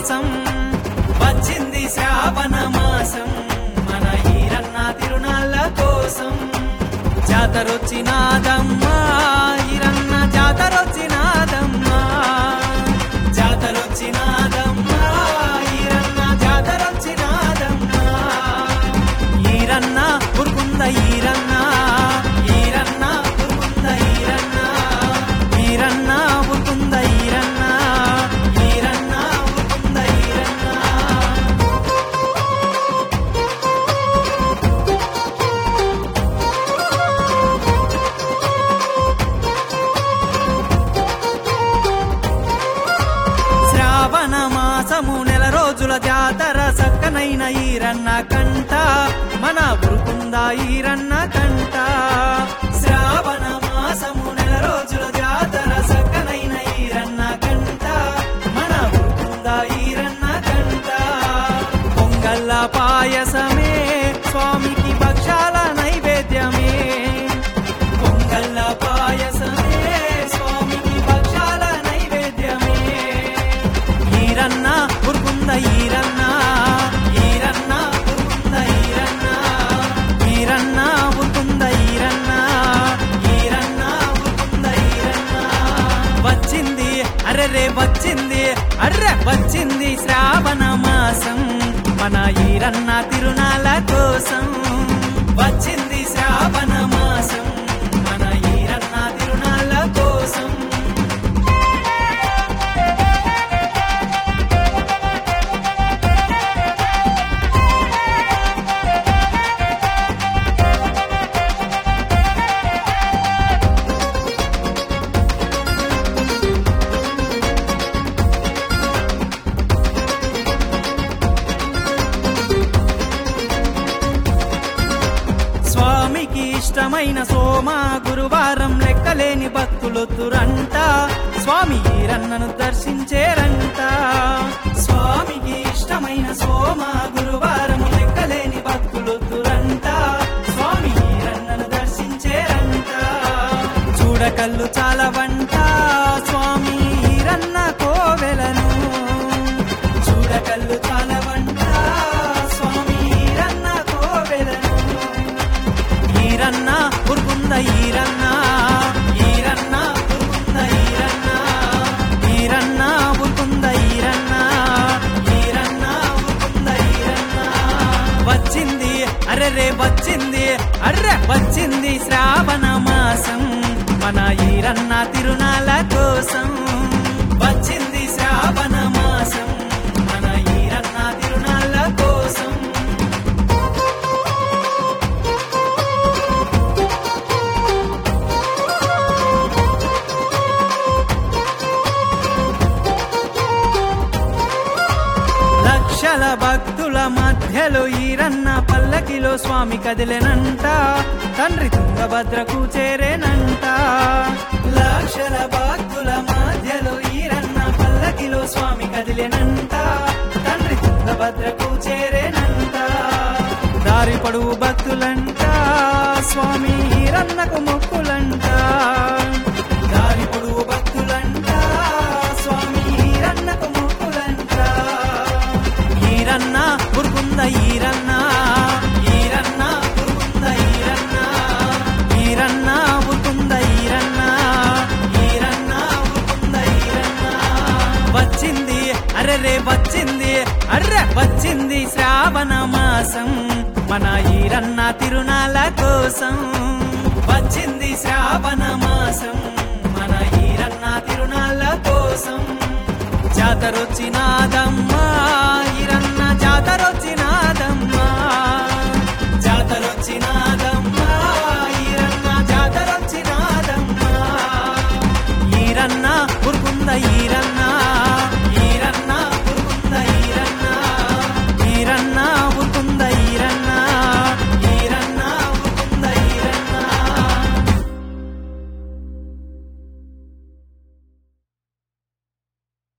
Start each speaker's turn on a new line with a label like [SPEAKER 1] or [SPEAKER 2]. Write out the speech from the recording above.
[SPEAKER 1] కోసం వచ్చింది శ్రావణ మాసం మన ఈరన్న తిరునాళ్ళ కోసం జాతరొచ్చినాదమ్మా ఈరన్న జాతరొచ్చినాదమ్మా జాతరొచ్చినాదమ్మా ఈరన్న జాతరొచ్చినాదమ్మా ఈరన్న ఉరుకుంద ఈరన్న ఈరన్న ఉరుకుంద ఈరన్న ఈరన్న ఉరుకుంద ఈరన్న ఈరన్న ఉరుకుంద ఈరన్న శ్రావణ మాసము నెల రోజుల జాతర సక్కనైన ఈరన్న కంట మన ఉరుకుందా ఈరన్న కంట శ్రావణ మాసము నెల రోజుల జాతర సక్కనైన ఈరన్న కంట మన ఉరుకుందా ఈరన్న కంట పొంగల్ల పాయసమే స్వామికి భక్షాల నైవేద్యమే పొంగల్ల పాయసమే స్వామికి భక్షాల నైవేద్యమే ఈరన్న ఉరుకుంద ఈరన్న ఈరన్న ఉరుకుంద ఈరన్న ఈరన్న ఉరుకుంద ఈరన్న ఈరన్న ఉరుకుంద ఈరన్న వచ్చింది అరెరే వచ్చింది అర్రె వచ్చింది శ్రావణ మాసం మన ఈరన్న తిరునాళ్ళ కోసం వచ్చింది శ్రావణ మాసం మన ఈరన్న తిరునాళ్ళ కోసం స్వామికి ఇష్టమైన సోమ గురువారం లెక్కలేని భక్తులొద్దురంట స్వామి ఈరన్నను దర్శించేరంట స్వామికి ఇష్టమైన సోమ గురువారం లెక్కలేని భక్తులొద్దురంట స్వామి ఈరన్నను దర్శించేరంట చూడకల్లు చాలా వంట స్వామి ఈరన్న కోవెలను చూడకల్లు చాలా వంట స్వామి ఈరన్న కోవెలను ఈరన్న ఉరుకుంద ఈరన్న ఈరన్న ఉరుకుంద ఈరన్న ఈరన్న ఉరుకుంద ఈరన్న ఈరన్న ఉరుకుంద ఈరన్న వచ్చింది అరెరే వచ్చింది అర్రె వచ్చింది శ్రావణ మాసం మన ఈరన్న తిరునాళ్ళ కోసం వచ్చింది శ్రావణ మాసం మన ఈరన్న తిరునాళ్ళ కోసం లక్షల భక్తుల మధ్యలో ఈరన్న పల్లకిలో స్వామి కదిలేనంట తండ్రి తుంగభద్రకు చేరేనంట లక్షల భక్తుల మధ్యలో ఈరన్న పల్లకిలో స్వామి కదిలేనంట తండ్రి తుంగభద్రకు చేరేనంట దారి పడువు భక్తులంట స్వామి ఈరన్నకు మొక్కులంట దారి పొడువు భక్తులంట స్వామి ఈరన్నకు మొక్కులంట ఈరన్న ఉరుకుంద ఈరన్న ఈరన్న ఉరుకుంద ఈరన్న ఈరన్న ఉరుకుంద ఈరన్న ఈరన్న ఉరుకుంద ఈరన్న వచ్చింది అరెరే వచ్చింది అర్రె వచ్చింది శ్రావణ మాసం మన ఈరన్న తిరునాళ్ళ కోసం వచ్చింది శ్రావణ మాసం మన ఈరన్న తిరునాళ్ళ కోసం జాతరొచ్చినాదమ్మ